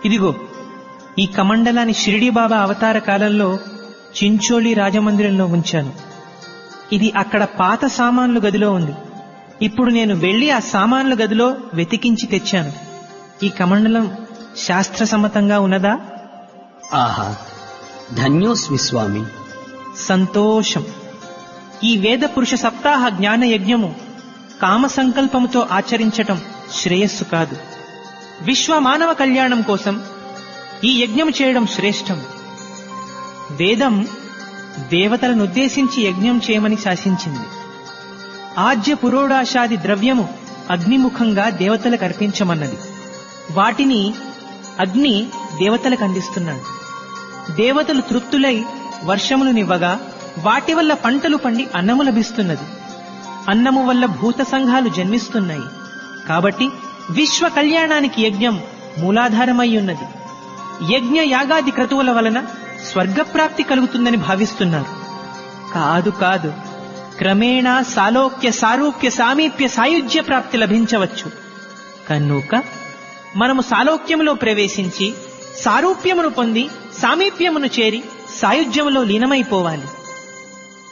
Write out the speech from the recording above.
ఇదిగో ఈ కమండలాన్ని షిరిడి బాబా అవతార కాలంలో చించోళి రాజమందిరంలో ఉంచాను ఇది అక్కడ పాత సామాన్లు గదిలో ఉంది ఇప్పుడు నేను వెళ్లి ఆ సామాన్ల గదిలో వెతికించి తెచ్చాను ఈ కమండలం శాస్త్రసమ్మతంగా ఉన్నదా ఆహా ధన్యోస్మి స్వామి సంతోషం ఈ వేద పురుష సప్తాహ జ్ఞాన యజ్ఞము కామ సంకల్పముతో ఆచరించటం శ్రేయస్సు కాదు విశ్వ మానవ కళ్యాణం కోసం ఈ యజ్ఞం చేయడం శ్రేష్టం వేదం దేవతలను ఉద్దేశించి యజ్ఞం చేయమని శాసించింది ఆజ్య పురోడాశాది ద్రవ్యము అగ్నిముఖంగా దేవతలకు అర్పించమన్నది వాటిని అగ్ని దేవతలకు అందిస్తున్నాడు దేవతలు తృప్తులై వర్షములనివ్వగా వాటి వల్ల పంటలు పండి అన్నము లభిస్తున్నది అన్నము వల్ల భూత సంఘాలు జన్మిస్తున్నాయి కాబట్టి విశ్వ కళ్యాణానికి యజ్ఞం మూలాధారమై ఉన్నది యజ్ఞ యాగాది క్రతువుల వలన స్వర్గప్రాప్తి కలుగుతుందని భావిస్తున్నారు కాదు కాదు క్రమేణా సాలోక్య సారూప్య సామీప్య సాయుధ్య ప్రాప్తి లభించవచ్చు కనుక మనము సాలోక్యములో ప్రవేశించి సారూప్యమును పొంది సామీప్యమును చేరి సాయుధ్యములో లీనమైపోవాలి